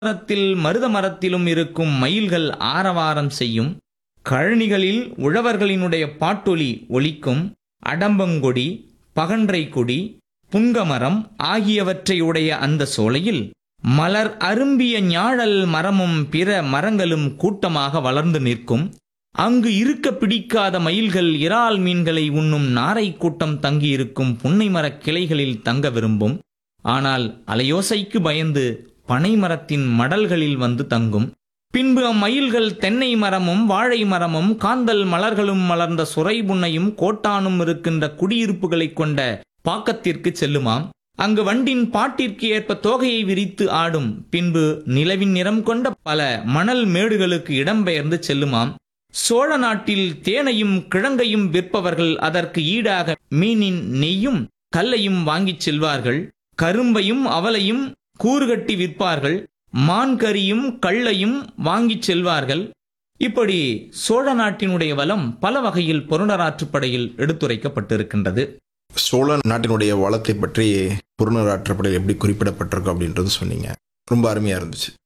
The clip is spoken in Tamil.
மரத்தில் மருத மரத்திலும் இருக்கும் மயில்கள் ஆரவாரம் செய்யும் கழனிகளில் உழவர்களினுடைய பாட்டொலி ஒலிக்கும் அடம்பங்கொடி பகன்றை கொடி புங்கமரம் ஆகியவற்றை உடைய அந்த சோலையில் மலர் அரும்பிய ஞாழல் மரமும் பிற மரங்களும் கூட்டமாக வளர்ந்து நிற்கும் அங்கு இருக்க பிடிக்காத மயில்கள் இறால் மீன்களை உண்ணும் நாரை கூட்டம் தங்கியிருக்கும் புன்னை மரக் கிளைகளில் தங்க விரும்பும் ஆனால் அலையோசைக்கு பயந்து பனை மரத்தின் மடல்களில் வந்து தங்கும் பின்பு அம்மயில்கள் தென்னை மரமும் வாழை மரமும் காந்தல் மலர்களும் மலர்ந்த சுரை புன்னையும் கோட்டானும் இருக்கின்ற குடியிருப்புகளைக் கொண்ட பாக்கத்திற்கு செல்லுமாம் அங்கு வண்டின் பாட்டிற்கு ஏற்ப தோகையை விரித்து ஆடும் பின்பு நிலவின் நிறம் கொண்ட பல மணல் மேடுகளுக்கு இடம்பெயர்ந்து செல்லுமாம் சோழ நாட்டில் தேனையும் கிழங்கையும் விற்பவர்கள் அதற்கு ஈடாக மீனின் நெய்யும் கல்லையும் வாங்கிச் செல்வார்கள் கரும்பையும் அவலையும் கூறுகட்டி விற்பார்கள் மான்கரியும் கள்ளையும் வாங்கிச் செல்வார்கள் இப்படி சோழ நாட்டினுடைய வளம் பல வகையில் புறநராற்றுப்படையில் எடுத்துரைக்கப்பட்டிருக்கின்றது சோழ நாட்டினுடைய வளத்தை பற்றி புறநூறு ஆற்றப்படையில் எப்படி குறிப்பிடப்பட்டிருக்கும் அப்படின்றது சொன்னீங்க ரொம்ப அருமையா இருந்துச்சு